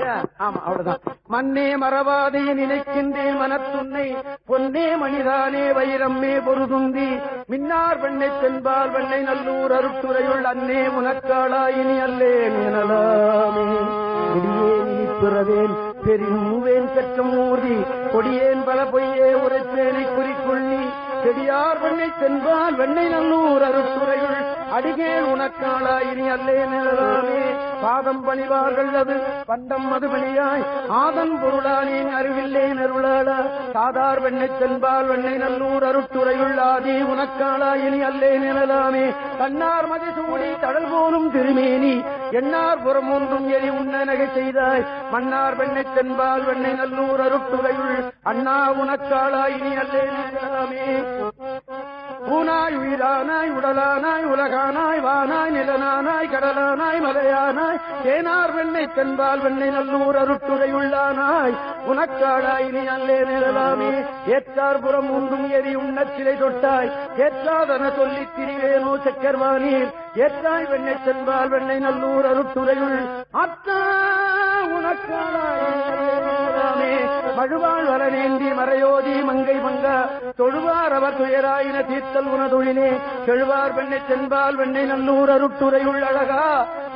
ஆமா அவ்வளவுதான் மண்ணே மறவாதே நினைக்கின்றேன் மனத்துன்னை பொன்னே மணிதானே வைரம்மே பொருதுந்தி மின்னார் வெண்ணை தென்பால் வெண்ணை நல்லூர் அருட்டுரையுள் அன்னே உனக்காளாயினி அல்லேன் எனலாமே கொடியேன் இனிப்பிறவேன் பெருவேன் கற்றம் ஊர்தி கொடியேன் பல பொய்யே உரைப்பேனை குறிக்கொள்ளி செடியார் வெண்ணை தென்பால் வெண்ணை நல்லூர் அருட்டுரையுள் அடிகேன் உனக்காளா இனி அல்லே நிழலாமே பாதம் பணிவார்கள் அது பண்டம் அது வெளியாய் ஆதன் பொருளானேன் அறிவில்லே நருளாளா சாதார் வெண்ணை தென்பால் வெண்ணை நல்லூர் அருட்டுரையுள் ஆதி உனக்காளா இனி அல்லே நிழலாமே கண்ணார் மதி சூடி தடல் போலும் திருமேனி எண்ணார் புறம் ஒன்றும் எரி உண்ண நகை செய்தாய் மன்னார் வெண்ணை தென்பால் வெண்ணை நல்லூர் அருட்டுரையுள் அண்ணா உனக்காளா இனி அல்லே நிழலாமே ஊனாய் உயிரானாய் உடலானாய் உலகானாய் வானாய் நிலனானாய் கடலானாய் மலையானாய் தேனார் வெண்ணை தென்பால் வெண்ணை நல்லூர் அருட்டுரை உள்ளானாய் உனக்காடாய் நீ அல்லே நிழலாமே ஏற்றார் புறம் ஒன்றும் எரி உண்ணச் சிலை தொட்டாய் ஏற்றாதன சொல்லித் திரிவேனோ சக்கர்வானீர் ஏற்றாய் வெண்ணை தென்பால் வெண்ணை நல்லூர் அருட்டுரையுள் அத்தா உனக்காடாய் நீ அல்லே நிழலாமே மழுவாள் வரநேந்தி மறையோதி மங்கை மங்கா தொழுவார் அவர் துயராயின தீர்த்தல் உனதொழிலே செழுவார் வெண்ணை தென்பால் வெண்ணை நல்லூர் அருட்டுரையுள் அழகா